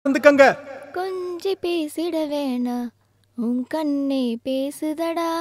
வந்துக்கங்க கொஞ்சி பேசிட வேணா உன் கண்ணே பேசுதடா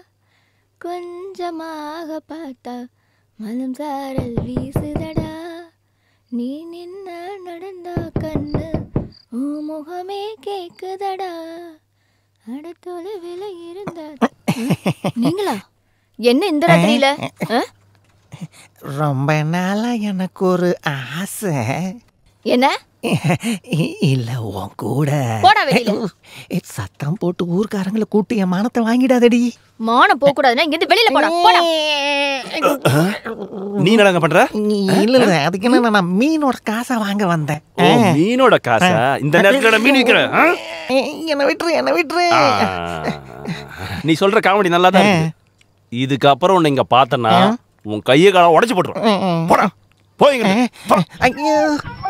கொஞ்சமாக பார்த்தா மலம் சாரல் வீசுதடா நீ நின்ன நடந்தா கண்ணு உன் முகமே கேக்குதடா அடுத்தொலைவில் இருந்த நீங்களா என்ன இந்த ராத்திரியில ஆ? ரொம்ப நாளா எனக்கு ஒரு ஆசை என்ன இ- இல்ல உன் கூட போடா வெளியில. சத்தம் போட்டு ஊர்க்காரங்களை கூட்டி என் மானத்தை வாங்கிடாதடி மானம் போக கூடாதுன்னா இங்க இருந்து வெளியில போடா போடா நீ என்னங்க பண்ற இல்ல இல்ல அதுக்கு என்ன நான் மீனோட காசை வாங்க வந்தேன் ஓ, மீனோட காசா இந்த நேரத்துல மீன் விக்கிற ஆ? என்ன விட்டுரு என்ன விட்டுரு ஆ. நீ சொல்ற காமெடி நல்லா தான் இருக்கு இதுக்கப்புறம் உன்னை இங்க பார்த்தனா உன் கையை கால உடைச்சு போட்டுரும் போடா போய்ங்க ஐயோ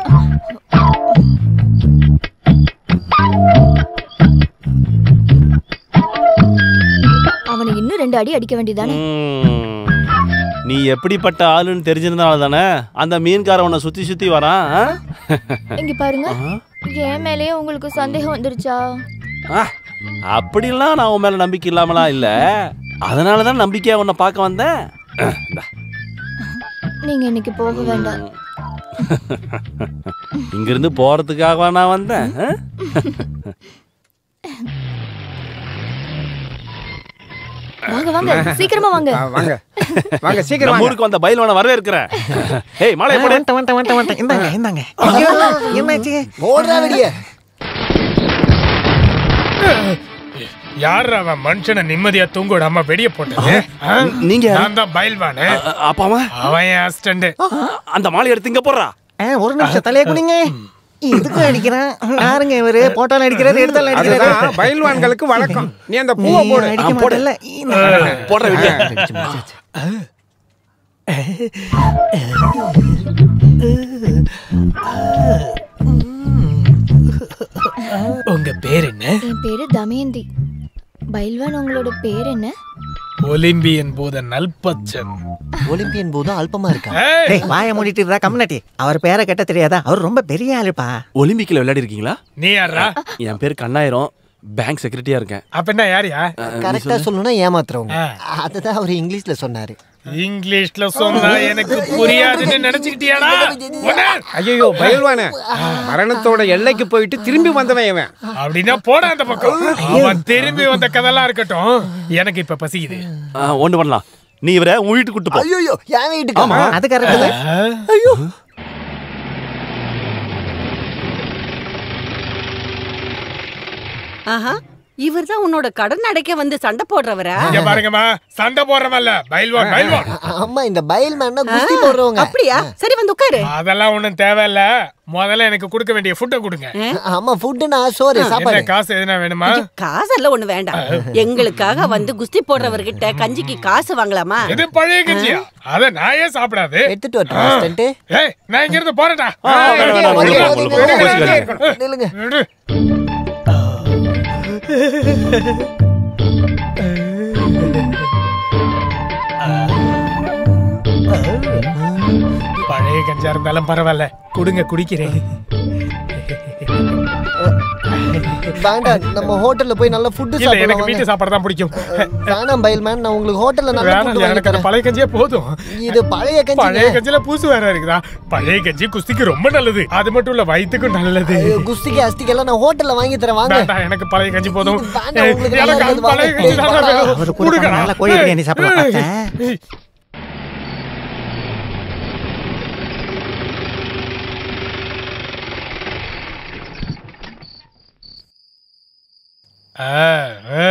அவனை இன்னும் ரெண்டு அடி அடிக்க வேண்டியதானே நீ எப்படிப்பட்ட ஆளுன்னு தெரிஞ்சிருந்தால தானே அந்த மீன்காரன் உன்னை சுத்தி சுத்தி வரான் ஆ? இங்க பாருங்க என் மேலயே உங்களுக்கு சந்தேகம் வந்துருச்சா ஆ, அப்படிலாம் நான் உன் மேல நம்பிக்கை இல்லாமலாம் இல்ல அதனால தான் நம்பிக்கையா உன்னை பார்க்க வந்தேன் இந்தா. நீங்க இன்னைக்கு போக வேண்டாம் இங்கிருந்து போறதுக்காகவா நான் வந்தேன் ஆ? வாங்க வாங்க சீக்கிரமா வாங்க ஆ, வாங்க வாங்க சீக்கிரம் நம்ம வாங்க ஊருக்கு வந்த பயில்வான வரவே இருக்கிறேன் ஏய் மாலை போடு வந்துட்டேன் வந்துட்டேன் வந்துட்டேன் வந்துட்டேன் இந்தாங்க இந்தாங்க ஐயோ என்னாச்சு ஓடுறா வெளியே யார் அவன் மனுஷனை நிம்மதியா தூங்க விடாம வெடிய போட்டது ஆ? நீங்க யாரு? நான் தான் பயில்வானு அ- அப்பாவா அவன் என் அசிஸ்டண்ட் அந்த மாலை எடுத்து இங்க போடுறா ஆ, ஒரு நிமிஷம் தலையை குடிங்க இதுக்கு அடிக்கிறேன் யாருங்க இவரு போட்டாலும் அடிக்கிறாரு எடுத்தாலும் அடிக்கிறாரு அதுதான் பயில்வான்களுக்கு வழக்கம் நீ அந்த பூவை நீ போடு அடிக்க ஆ, போடு. மாட்டல்ல இந்த- போடுற விட்டு உங்க பேர் என்ன என் பேரு தமயந்தி பைல்வான் உங்களோட பேர் என்ன ஒலிம்பியன் போத நல்பச்சன் ஒலிம்பியன் போது அல்பமா இருக்கா ஏய், டேய் வாயை மூடிட்டு இருக்கா கம்னாட்டி அவர் பேரை கேட்ட தெரியாதா அவர் ரொம்ப பெரிய ஆளுப்பா ஒலிம்பிக்ல விளையாடி இருக்கீங்களா நீ யாரா என் பேர் கண்ணாயிரம் பேங்க் செக்ரட்டரியா இருக்கேன் அப்ப என்ன யாரியா கரெக்டா சொல்லணும்னா ஏமாத்துறவங்க அதுதான் அவர் இங்கிலீஷ்ல சொன்னாரு இங்கிலீஷ்ல சொன்னா எனக்கு புரியாதுன்னு நினைச்சுக்கிட்டியாடா உன்னை? ஐயோ பயில்வான மரணத்தோட எல்லைக்கு போயிட்டு திரும்பி வந்தவன் இவன் அப்படின்னா போடா அந்த பக்கம் அவன் திரும்பி வந்த கதெல்லாம் இருக்கட்டும் எனக்கு இப்ப பசிக்குது ஆ, ஒண்ணு பண்ணலாம் நீ இவரை உன் வீட்டுக்கு கூட்டு போ ஐயோ என் வீட்டுக்கு அது கரெக்ட் தான் ஆஹா இவர்தான் உன்னோட கடன் அடைக்க வந்து சண்டை போடுறவரா இங்க பாருங்கம்மா சண்டை போடுறவல்ல பயில்வான் பயில்வான் அம்மா இந்த பயில் மேன்னா குஸ்தி போடுறவங்க அப்படியா சரி வந்து உட்காரு அதெல்லாம் ஒண்ணும் தேவையில்ல முதல்ல எனக்கு கொடுக்க வேண்டிய ஃபுட்டை கொடுங்க ஆமா ஃபுட்டுனா சோறு என்ன சாப்பாடு காசு எதுனா வேணுமா காசெல்லாம் ஒண்ணு வேண்டாம் எங்களுக்காக வந்து குஸ்தி போடுறவர்கிட்ட கஞ்சிக்கு காசு வாங்கலாமா இது பழைய கஞ்சியா அத நான் ஏன் சாப்பிடாது எடுத்துட்டு வரட்டும் assistant. ஏய் நான் இங்க இருந்து போறேன்டா ஆ, வேணாம், வேணாம், ஒதுங்க, ஒழுங்கா, ஒதுங்க, ஒழுங்கா, ஒதுங்க, ஒழுங்கா. இருக்கணும். நில்லுங்க விடு. பழைய கஞ்சா இருந்தாலும் பரவாயில்ல கொடுங்க குடிக்கிறேன் வேண்டாம் நம்ம ஹோட்டல்ல போய் நல்ல ஃபுட் இல்ல எனக்கு சாப்பிடலாம் வீட்டு சாப்பாடு தான் பிடிக்கும் வேணாம் பயில் மேன் நான் உங்களுக்கு ஹோட்டல்ல நல்ல வேணாம் ஃபுட் வாங்கி எனக்கு அந்த தரேன் பழைய கஞ்சியே போதும் இது பழைய கஞ்சி பழைய கஞ்சில பூசு வேற இருக்குதா பழைய கஞ்சி குஸ்திக்கு ரொம்ப நல்லது அது மட்டும் இல்ல வயித்துக்கும் நல்லது குஸ்திக்கு அஸ்திக்கெல்லாம் நான் ஹோட்டல்ல வாங்கி தரேன் வாங்க வேண்டாம் எனக்கு பழைய கஞ்சி போதும் இது வேண்டாம், உங்களுக்கு எனக்கு நல்லா அது பழைய இருக்குது, கஞ்சி தான் வாங்க. வேணும். அவரு கூட கொடுங்கடா. நல்லா கோழி பிரியாணி சாப்பிடலாம் பார்த்தேன். ஏய். ஆ, ஆ.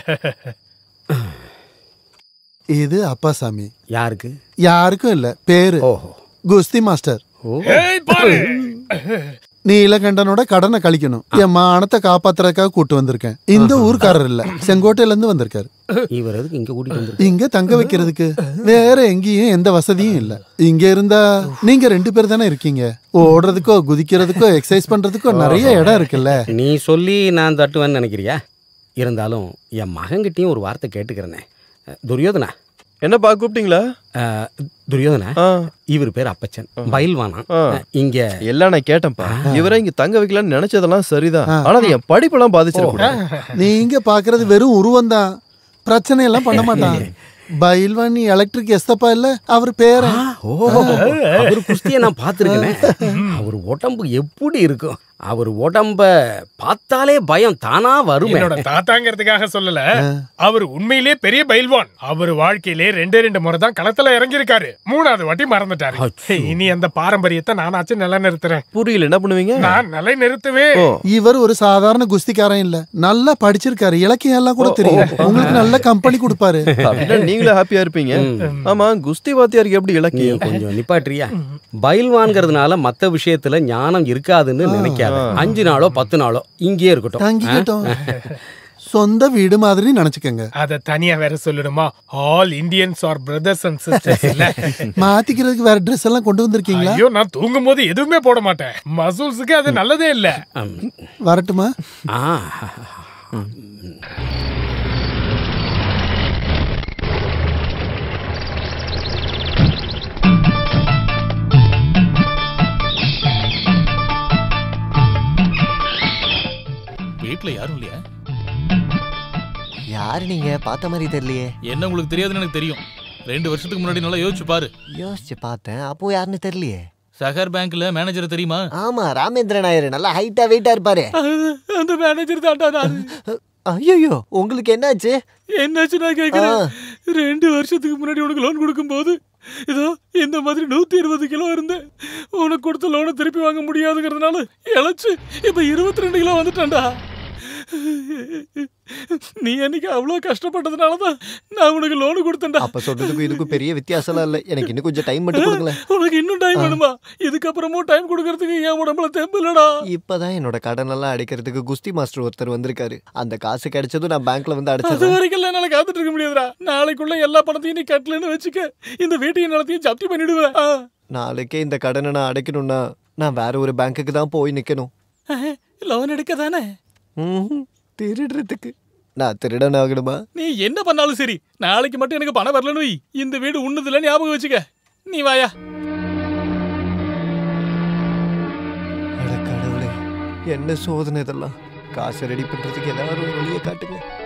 இது அப்பாசாமி யாருக்கு யாருக்கும் இல்ல பேரு குஸ்தி மாஸ்டர் ஏய், பாரு. நீலகண்டனோட கடனை கழிக்கணும் என் மானத்தை காப்பாத்துறதுக்காக கூட்டு வந்திருக்கேன் இந்த ஊர்க்காரர் இல்ல செங்கோட்டையில இருந்து வந்திருக்காரு இவர் எதுக்கு இங்க கூட்டிட்டு வந்து இங்க தங்க வைக்கிறதுக்கு வேற எங்கேயும் எந்த வசதியும் இல்ல இங்க இருந்தா நீங்க ரெண்டு பேர் தானே இருக்கீங்க ஓடுறதுக்கோ குதிக்கிறதுக்கோ எக்ஸசைஸ் பண்றதுக்கோ நிறைய இடம் இருக்குல்ல நீ சொல்லி நான் தட்டுவேன்னு நினைக்கிறியா இருந்தாலும் என் மகன்கிட்டயும் ஒரு வார்த்தை கேட்டுக்கிறேனே துரியோதனா என்னப்பா கூப்பிட்டீங்களா துரியோதன ஆ, இவர் பேர் அப்பச்சன் பயில்வானா ஆ. இங்க எல்லாம் நான் கேட்டேன்ப்பா இவரை இங்க தங்க வைக்கலாம்னு நினைச்சதெல்லாம் சரிதான் ஆனா அது என் படிப்பெல்லாம் பாதிச்சிடக்கூடாது நீங்க பாக்குறது வெறும் உருவம் தான் பிரச்சனை எல்லாம் பண்ண மாட்டான் பயில்வான் எலக்ட்ரிக் எஸ்தப்பா இல்ல அவர் பேர ஓ அவர் குஸ்தியை நான் பார்த்துருக்கேனே அவர் உடம்பு எப்படி இருக்கும் அவர் உடம்ப பார்த்தாலே பயம் தானா வருமே என்னோட தாத்தாங்கிறதுக்காக சொல்லல அவர் உண்மையிலே பெரிய பயில்வான் அவர் வாழ்க்கையிலே ரெண்டே ரெண்டு முறை தான் களத்துல இறங்கி இருக்காரு மூணாவது வாட்டி மறந்துட்டாரு அச்சோ. இனி அந்த பாரம்பரியத்தை நானாச்சும் நிலைநிறுத்துறேன் புரியல என்ன பண்ணுவீங்க நான் நிலை நிறுத்துவேன் ஓ இவர் ஒரு சாதாரண குஸ்திக்காரன் இல்ல நல்லா படிச்சிருக்காரு இலக்கியம் எல்லாம் கூட தெரியும் உங்களுக்கு நல்ல கம்பெனி கொடுப்பாரு அப்படின்னா நீங்களும் ஹாப்பியா இருப்பீங்க ஆமா குஸ்தி வாத்தியாருக்கு எப்படி நீ இலக்கியம் கொஞ்சம் நிப்பாட்டுறியா பயில்வான்கிறதுனால மத்த விஷயத்துல ஞானம் இருக்காதுன்னு நினைக்காத அஞ்சு நாளோ பத்து நாளோ இங்கேயே இருக்கட்டும் தங்கிக்கிட்டோம் சொந்த வீடு மாதிரி நினைச்சுக்கங்க அத தனியா வேற சொல்லணுமா all Indians are brothers and sisters இல்ல மாத்திக்கிறதுக்கு வேற ட்ரெஸ் எல்லாம் கொண்டு வந்திருக்கீங்களா ஐயோ நான் தூங்கும் போது எதுவுமே போட மாட்டேன் மசூல்ஸுக்கு அது நல்லதே இல்ல ம். வரட்டுமா ஆ வீட்ல யாரும் இல்லையா யாரு நீங்க பார்த்த மாதிரி தெரியலையே என்ன உங்களுக்கு தெரியாதுன்னு எனக்கு தெரியும் ரெண்டு வருஷத்துக்கு முன்னாடி நல்லா யோசிச்சு பாரு யோசிச்சு பார்த்தேன் அப்போ யாருன்னு தெரியலையே சகர் பேங்க்ல மேனேஜர் தெரியுமா ஆமா ராமேந்திரன் நாயர் நல்லா ஹைட்டா வெயிட்டா இருப்பாரு அந்த மேனேஜர் தான்டா நான் ஐயோ உங்களுக்கு என்னாச்சு என்னாச்சு நான் கேக்குறேன் ரெண்டு வருஷத்துக்கு முன்னாடி உனக்கு லோன் கொடுக்கும்போது இதோ இந்த மாதிரி நூத்தி இருபது கிலோ இருந்தேன் உனக்கு கொடுத்த லோனை திருப்பி வாங்க முடியாதுங்கிறதுனால இழைச்சு இப்ப இருபத்தி ரெண்டு கிலோ வந்துட்டேன்டா நீ அன்னைக்கு அவ்வளோ கஷ்டப்பட்டதுனாலதான் நான் உனக்கு லோனு கொடுத்தேன்டா அப்ப சொல்றதுக்கும் இதுக்கும் பெரிய வித்தியாசம்லாம் இல்ல எனக்கு இன்னும் கொஞ்சம் டைம் மட்டும் கொடுங்களேன் உனக்கு இன்னும் டைம் வேணுமா இதுக்கப்புறமும் டைம் கொடுக்கறதுக்கு என் உடம்புல தெம்பு இல்லடா இப்பதான் என்னோட கடன் எல்லாம் அடைக்கிறதுக்கு குஸ்தி மாஸ்டர் ஒருத்தர் வந்திருக்காரு அந்த காசு கிடைச்சதும் நான் பேங்க்ல வந்து அது அடைச்சிடுறேன் வரைக்கும் என்னால காத்துட்டு இருக்க முடியாதுடா நாளைக்குள்ள எல்லா பணத்தையும் நீ கட்டலன்னு வச்சுக்க இந்த வீட்டையும் நிலத்தையும் ஜப்தி பண்ணிடுவேன் ஆ. நாளைக்கே இந்த கடனை நான் அடைக்கணும்னா நான் வேற ஒரு பேங்க்குக்கு தான் போய் நிக்கணும் லோன் எடுக்க தானே ம்ஹும். திருடுறதுக்கு நான் திருடன் ஆகணுமா நீ என்ன பண்ணாலும் சரி நாளைக்கு மட்டும் எனக்கு பணம் வரலன்னு வை இந்த வீடு உன்னதுல ஞாபகம் வச்சுக்க நீ வாயா அட கடவுளே என்ன சோதனை இதெல்லாம் காசு ரெடி பண்றதுக்கு ஏதாவது ஒரு வழியை காட்டுங்க